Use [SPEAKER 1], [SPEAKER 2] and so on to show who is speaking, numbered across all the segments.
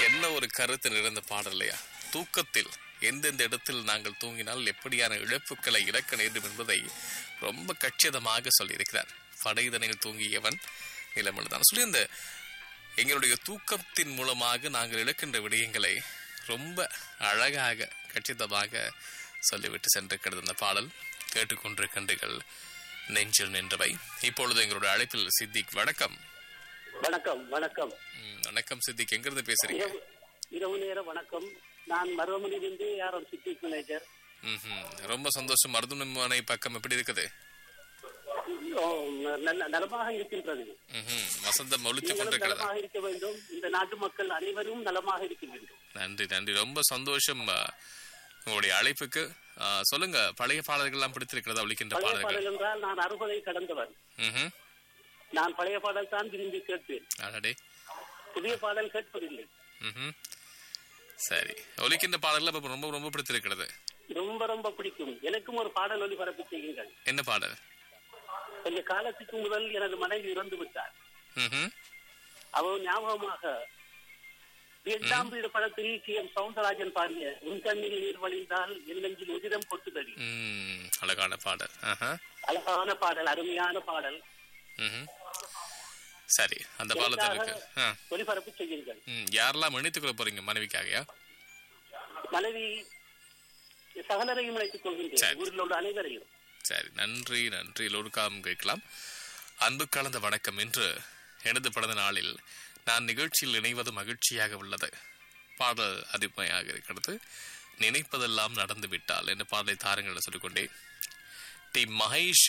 [SPEAKER 1] என்ன ஒரு கருத்து நிறைந்த பாடல் இல்லையா தூக்கத்தில் எந்தெந்த இடத்தில் நாங்கள் தூங்கினால் எப்படியான இழப்புகளை இழக்க நேரும் என்பதை ரொம்ப கச்சிதமாக சொல்லியிருக்கிறார் படைதனில் தூங்கியவன் நிலமல்தான் சொல்லி இந்த எங்களுடைய தூக்கத்தின் மூலமாக நாங்கள் இழக்கின்ற விடயங்களை ரொம்ப அழகாக கச்சிதமாக சொல்லிவிட்டு சென்றிருக்கிறது அந்த பாடல் கேட்டுக்கொண்டிருக்கின்றீர்கள் நெஞ்சில் நின்றவை இப்பொழுது எங்களுடைய அழைப்பில் சித்திக் வணக்கம்
[SPEAKER 2] வணக்கம் வணக்கம்
[SPEAKER 1] ம், வணக்கம் சித்திக் எங்கிருந்து பேசுறீங்க
[SPEAKER 2] இரவு இரவு நேர வணக்கம் நான் மருவமணியிலிருந்து யாரும் சிட்டிக் மேனேஜர்
[SPEAKER 1] ம்ஹும். ரொம்ப சந்தோஷம் மருதுமனை பக்கம் எப்படி இருக்குது
[SPEAKER 2] ஓ, நல்ல நலமாக இருக்கின்றது
[SPEAKER 1] ம்ஹும். வசந்தம் ஒழித்துக்
[SPEAKER 2] நீங்களும்
[SPEAKER 1] கொண்டிருக்கிறதா
[SPEAKER 2] நலமாக இருக்க வேண்டும் இந்த நாட்டு மக்கள் அனைவரும் நலமாக இருக்க வேண்டும்
[SPEAKER 1] நன்றி நன்றி ரொம்ப சந்தோஷம் ஆ, உங்களுடைய அழைப்புக்கு ஆ, சொல்லுங்க பழைய பாடல்கள் எல்லாம் பிடித்திருக்கிறதா ஒழிக்கின்ற
[SPEAKER 2] பழைய
[SPEAKER 1] பாடல்கள்
[SPEAKER 2] பாடல் என்றால் நான் அறுபதை கடந்தவன்
[SPEAKER 1] ம்ஹும்.
[SPEAKER 2] நான் பழைய பாடல் தான் விரும்பி கேட்பேன்
[SPEAKER 1] அடடே
[SPEAKER 2] புதிய பாடல் கேட்பதில்லை
[SPEAKER 1] ம்ஹும். சரி ஒலிக்கின்ற பாடல்கள் அப்ப ரொம்ப ரொம்ப பிடித்திருக்கிறது
[SPEAKER 2] ரொம்ப ரொம்ப பிடிக்கும் எனக்கும் ஒரு பாடல் ஒளிபரப்பு செய்யுங்கள்
[SPEAKER 1] என்ன பாடல்
[SPEAKER 2] கொஞ்ச காலத்துக்கு முதல் எனது மனைவி இறந்து விட்டார்
[SPEAKER 1] ம்ஹும்.
[SPEAKER 2] அவள் ஞாபகமாக எட்டாம் வீடு படத்தில் டி எம் சவுந்தரராஜன் பாடிய உன் கண்ணில் நீர் வழிந்தால் என் நெஞ்சில் உதிரம் கொட்டுதடி
[SPEAKER 1] ம், அழகான பாடல் ஆஹா.
[SPEAKER 2] அழகான பாடல் அருமையான பாடல்
[SPEAKER 1] ம்ஹும். சரி அந்த பாடத்திற்கு ஆ.
[SPEAKER 2] ஒளிபரப்பு செய்யுங்கள்
[SPEAKER 1] ம், யாரெல்லாம் இணைத்துக் கொள்ள போறீங்க மனைவிக்காகயா
[SPEAKER 2] மனைவி சகலரையும் அழைத்துக் கொள்கின்றேன்
[SPEAKER 1] சரி.
[SPEAKER 2] ஊரில் உள்ள அனைவரையும்
[SPEAKER 1] சரி நன்றி நன்றி லோடுக்காம் கேட்கலாம் அன்பு கலந்த வணக்கம் என்று எனது பிறந்த நாளில் நான் நிகழ்ச்சியில் இணைவது மகிழ்ச்சியாக உள்ளது பாடல் அருமையாக இருக்கிறது நினைப்பதெல்லாம் நடந்து விட்டால் என்று பாடலை தாருங்கள் என்று சொல்லிக்கொண்டே டி மகேஷ்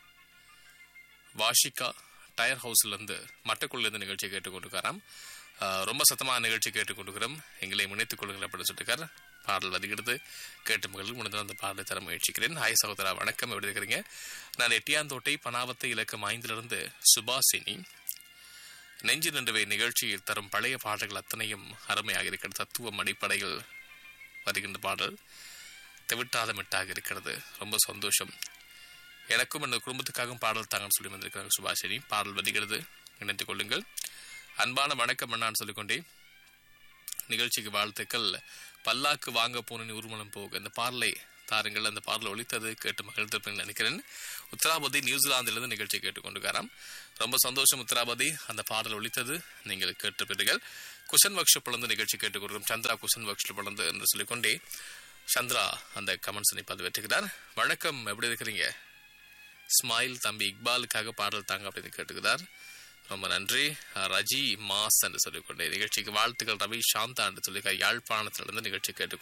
[SPEAKER 1] வாஷிகா டயர் ஹவுஸ்ல இருந்து மட்டக்குள்ள இருந்து நிகழ்ச்சி கேட்டுக்கொண்டிருக்காராம் ஆஹ், ரொம்ப சத்தமான நிகழ்ச்சி கேட்டுக்கொண்டிருக்கிறோம் எங்களை இணைத்துக் கொள்ளுங்கள் அப்படின்னு சொல்லியிருக்கார் பாடல் வருகிறது கேட்டு மகளிர் முடிந்த அந்த பாடலை தர முயற்சிக்கிறேன் ஹாய் சகோதரா வணக்கம் எப்படி இருக்கிறீங்க நான் எட்டியாந்தோட்டை பனாவத்தை இலக்கம் ஐந்திலிருந்து சுபாசினி நெஞ்சு நின்றவை நிகழ்ச்சியில் தரும் பழைய பாடல்கள் அத்தனையும் அருமையாக இருக்கிறது தத்துவம் அடிப்படையில் வருகின்ற பாடல் தெவிட்டாத மிட்டாக இருக்கிறது ரொம்ப சந்தோஷம் எனக்கும் எனது குடும்பத்துக்காகவும் பாடல் தாங்கன்னு சொல்லி வந்திருக்கிறாங்க சுபாஷினி பாடல் வருகிறது இணைத்துக் கொள்ளுங்கள் அன்பான வணக்கம் அண்ணான்னு சொல்லிக்கொண்டே நிகழ்ச்சிக்கு வாழ்த்துக்கள் பல்லாக்கு வாங்க போன ஊர்வலம் போக இந்த பாடலை தாருங்கள் அந்த பாடல் ஒழித்தது கேட்டு மகிழ்ந்திருப்பேன் நினைக்கிறேன் உத்தராபதி நியூசிலாந்திலிருந்து நிகழ்ச்சி கேட்டுக்கொண்டிருக்காராம் ரொம்ப சந்தோஷம் உத்தராபதி அந்த பாடல் ஒழித்தது நீங்கள் கேட்டிருப்பீர்கள் குஷன் ஒர்க் ஷாப் இருந்து நிகழ்ச்சி கேட்டுக்கொண்டிருக்கும் சந்திரா குஷன் ஒர்க் ஷாப் இருந்து என்று சொல்லிக்கொண்டே சந்திரா அந்த கமெண்ட்ஸை பதிவேற்றுகிறார் வணக்கம் எப்படி இருக்கிறீங்க ஸ்மைல் தம்பி இக்பாலுக்காக பாடல் தாங்க அப்படின்னு கேட்டுக்கிறார் ரொம்ப நன்றி அஹ், ரஜி மாஸ் என்று சொல்லிக்கொண்டே நிகழ்ச்சிக்கு வாழ்த்துக்கள் ரவி சாந்தா என்று சொல்லி யாழ்ப்பாணத்திலிருந்து நிகழ்ச்சி கேட்டுக்கொண்டு